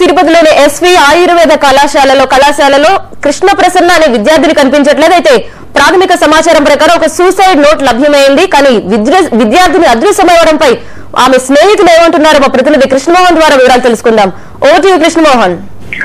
తిరుపతిలోని ఎస్వి ఆయుర్వేద కళాశాలలో కళాశాలలో కృష్ణ ప్రసన్న అనే విద్యార్థిని కనిపించట్లేదు అయితే ప్రాథమిక సమాచారం ప్రకారం ఒక సూసైడ్ నోట్ లభ్యమైంది కానీ విద్య- విద్యార్థిని అదృశ్యమవడంపై ఆమె స్నేహితులు ఏమంటున్నారో మా ప్రతినిధి కృష్ణమోహన్ ద్వారా వివరాలు తెలుసుకుందాం ఓటీ కృష్ణమోహన్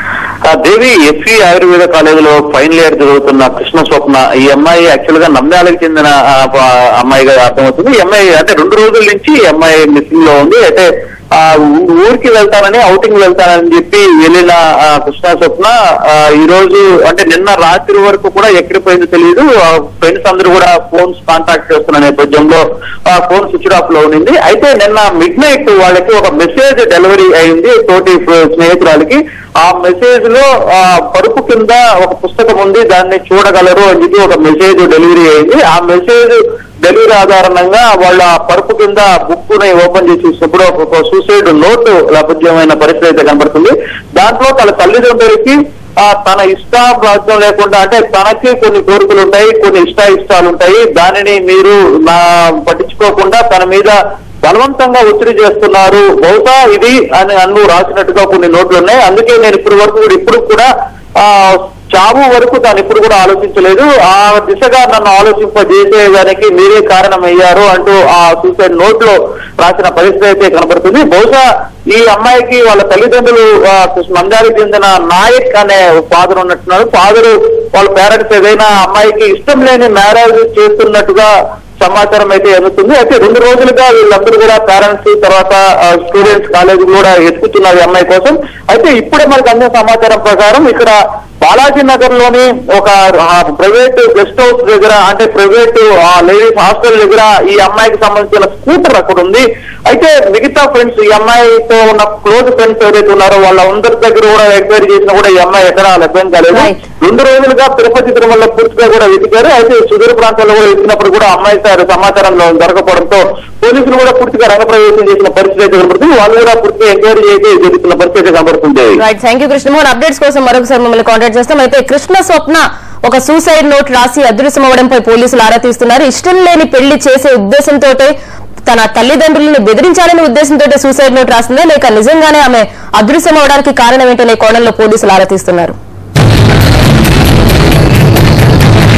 ఆ దేవి ఎస్వి ఆయుర్వేద కాలేజీలో ఫైనల్ ఇయర్ చదువుతున్న కృష్ణ స్వప్న ఈ అమ్మాయి యాక్చువల్ గా నంద్యాలకు చెందిన ఆ, ప- అమ్మాయిగా అర్థమవుతుంది ఈ అమ్మాయి అంటే రెండు రోజుల నుంచి ఈ అమ్మాయి మిస్సింగ్ లో ఉంది అయితే ఆ ఊ- ఊరికి వెళ్తానని అవుటింగ్ వెళ్తానని చెప్పి వెళ్ళిన ఆ, కృష్ణ స్వప్న ఆ, ఈ రోజు అంటే నిన్న రాత్రి వరకు కూడా ఎక్కడికి పోయిందో తెలియదు ఫ్రెండ్స్ అందరూ కూడా ఫోన్స్ కాంటాక్ట్ చేస్తున్న నేపథ్యంలో ఆ ఫోన్ స్విచ్ ఆఫ్ లో ఉంది అయితే నిన్న మిడ్ నైట్ వాళ్ళకి ఒక మెసేజ్ డెలివరీ అయింది తోటి స్నేహితురాలకి ఆ మెసేజ్ లో ఆ పరుపు కింద ఒక పుస్తకం ఉంది దాన్ని చూడగలరు అని చెప్పి ఒక మెసేజ్ డెలివరీ అయింది ఆ మెసేజ్ డెలివరీ ఆధారంగా వాళ్ళ ఆ పరుపు కింద బుక్ ని ఓపెన్ చేసి చూసినప్పుడు ఒక సూసైడ్ నోటు లభ్యమైన పరిస్థితి అయితే కనబడుతుంది దాంట్లో తన తల్లిదండ్రులకి ఆ తన ఇష్టాభాగ్యం లేకుండా అంటే తనకి కొన్ని కోరికలు ఉంటాయి కొన్ని ఇష్ట ఇష్టాలు ఉంటాయి దానిని మీరు నా పట్టించుకోకుండా తన మీద బలవంతంగా ఒత్తిడి చేస్తున్నారు బహుశా ఇది అని అన్ను రాసినట్టుగా కొన్ని నోట్లు ఉన్నాయి అందుకే నేను ఇప్పటి వరకు కూడా ఇప్పుడు కూడా ఆ చావు వరకు తాను ఇప్పుడు కూడా ఆలోచించలేదు ఆ దిశగా నన్ను ఆలోచింపజేసేదానికి మీరే కారణమయ్యారు అంటూ ఆ సూసైడ్ నోట్ లో రాసిన పరిస్థితి అయితే కనబడుతుంది బహుశా ఈ అమ్మాయికి వాళ్ళ తల్లిదండ్రులు ఆ, నంద్యాలకు చెందిన నాయక్ అనే ఫాదర్ ఉన్నట్టున్నారు ఫాదర్ వాళ్ళ పేరెంట్స్ ఏదైనా అమ్మాయికి ఇష్టం లేని మ్యారేజ్ చేస్తున్నట్టుగా సమాచారం అయితే అందుతుంది అయితే రెండు రోజులుగా వీళ్ళందరూ కూడా పేరెంట్స్ తర్వాత స్టూడెంట్స్ కాలేజ్ కూడా ఎత్తుకుతున్నారు ఈ అమ్మాయి కోసం అయితే ఇప్పుడే మనకు అందిన సమాచారం ప్రకారం ఇక్కడ బాలాజీ నగర్ లోని ఒక ప్రైవేట్ గెస్ట్ హౌస్ దగ్గర అంటే ప్రైవేట్ లేడీస్ హాస్టల్ దగ్గర ఈ అమ్మాయికి సంబంధించిన స్కూటర్ అక్కడ ఉంది అయితే మిగతా ఫ్రెండ్స్ ఈ అమ్మాయితో ఉన్న క్లోజ్ ఫ్రెండ్స్ ఎవరైతే ఉన్నారో వాళ్ళ అందరి దగ్గర కూడా ఎంక్వైరీ చేసినా కూడా ఈ అమ్మాయి ఎక్కడ లభ్యం కాలేదు Right. రెండు రోజులుగా తిరుపతి తిరుమల పూర్తిగా కూడా వెతికారు అయితే సుదూర ప్రాంతాల్లో కూడా వెతికినప్పుడు కూడా అమ్మాయి సార్ సమాచారం దొరకపోవడంతో పోలీసులు కూడా పూర్తిగా రంగప్రవేశం చేసిన పరిస్థితి అయితే కనబడుతుంది వాళ్ళు కూడా పూర్తిగా ఎంక్వైరీ చేసి జరుగుతున్న పరిస్థితి అయితే కనబడుతుంది right thank you Krishnamohan updates కోసం మరొకసారి మిమ్మల్ని కాంటాక్ట్ చేస్తాం అయితే కృష్ణ స్వప్న ఒక సూసైడ్ నోట్ రాసి అదృశ్యం అవ్వడంపై పోలీసులు ఆరా తీస్తున్నారు ఇష్టం లేని పెళ్లి చేసే ఉద్దేశంతో తన తల్లిదండ్రులను బెదిరించాలనే ఉద్దేశంతో సూసైడ్ నోట్ రాసిందే లేక నిజంగానే ఆమె అదృశ్యం అవడానికి కారణం ఏంటనే కోణంలో పోలీసులు ఆరా తీస్తున్నారు